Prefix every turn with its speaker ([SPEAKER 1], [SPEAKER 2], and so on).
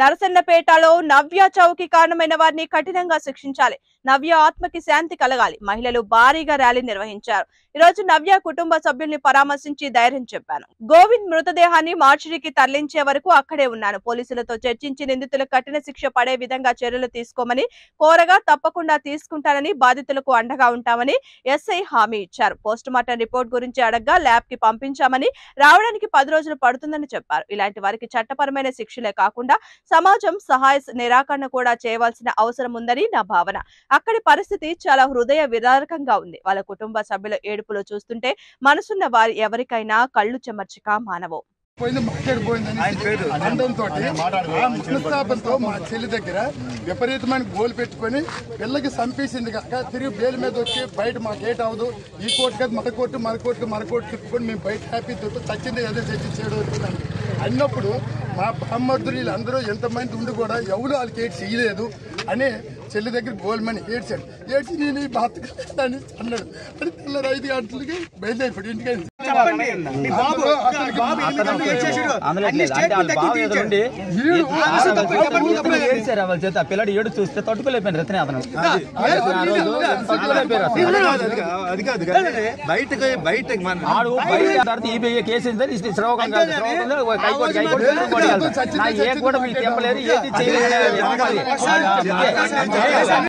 [SPEAKER 1] నరసన్నపేటలో నవ్య చౌకి కారణమైన వారిని కఠినంగా శిక్షించాలి నవ్య ఆత్మకి శాంతి కలగాలి మహిళలు భారీగా ర్యాలీ నిర్వహించారు ఈ రోజు నవ్య కుటుంబ సభ్యుల్ని పరామర్శించి ధైర్యం చెప్పాను గోవింద్ మృతదేహాన్ని మార్చిరికి తరలించే వరకు అక్కడే ఉన్నాను పోలీసులతో చర్చించి నిందితులకు కఠిన శిక్ష పడే విధంగా చర్యలు తీసుకోమని కోరగా తప్పకుండా తీసుకుంటానని బాధితులకు అండగా ఉంటామని ఎస్ఐ హామీ ఇచ్చారు పోస్ట్ మార్టం రిపోర్ట్ గురించి అడగ్గా ల్యాబ్ కి పంపించామని రావడానికి పది రోజులు పడుతుందని చెప్పారు ఇలాంటి వారికి చట్టపరమైన శిక్షలే కాకుండా సమాజం సహాయ నిరాకరణ కూడా చేయవలసిన అవసరం ఉందని నా భావన అక్కడి పరిస్థితి చాలా హృదయ విదారకంగా ఉంది వాళ్ళ కుటుంబ సభ్యుల ఏడుపులు చూస్తుంటే మనసున్న వారి ఎవరికైనా కళ్ళు చెమర్చిక మానవు
[SPEAKER 2] పోయింది మాట్లాడిపోయిందని అండంతో ఆ మనస్తాపంతో మా చెల్లి దగ్గర విపరీతమైన గోలు పెట్టుకొని పిల్లకి చంపేసింది కాక తిరిగి బేలు మీద వచ్చి బయట మాకు ఏట్ అవ్వదు ఈ కోర్టు కాదు మన కోర్టు మన కోర్టు మన కోర్టు తిప్పుకొని మేము బయట హ్యాపీ తిప్పు చచ్చింది ఏదో చచ్చి చేయడం అవుతుందని అన్నప్పుడు మా బామ్మర్దులు వీళ్ళందరూ ఎంతమంది ఉండి కూడా ఎవరు వాళ్ళకి ఏడ్ చేయలేదు అని చెల్లి దగ్గర గోల్మని ఏడ్చాడు ఏడ్చి నేను ఈ బతకని అన్నాడు అని తెల్లారు ఐదు గంటలకి బయలుదేరిపోయాడు ఇంటికి
[SPEAKER 3] చెప్పండి మీ బాబు బాబు ఎనిమిది గంటలకు వచ్చేసాడు అన్ని స్టేట్మెంట్ తగ్గి తీయించండి అసలు తప్పు ఎవరి మీద తప్పు లేదు.
[SPEAKER 4] ఏడ్చారు వాళ్ళ చేత ఆ పిల్లడు ఏడు చూస్తే తట్టుకోలేకపోయాను రతనే అతను ఆ రోజు తట్టుకోలేకపోయారు అసలు.
[SPEAKER 5] అది కాదు కాదు. బయటకు బయటకు మన
[SPEAKER 4] ఆడు బయట తర్వాత ఈ బియ్య కేసు ఇస్తే ఇస్తే శ్రవకంగా శ్రవకంగా కైకోటి కైకోటి కొట్టుకోవాలి. నా ఏ కూడా మీకు తెప్పలేదు ఏది చేయలేదు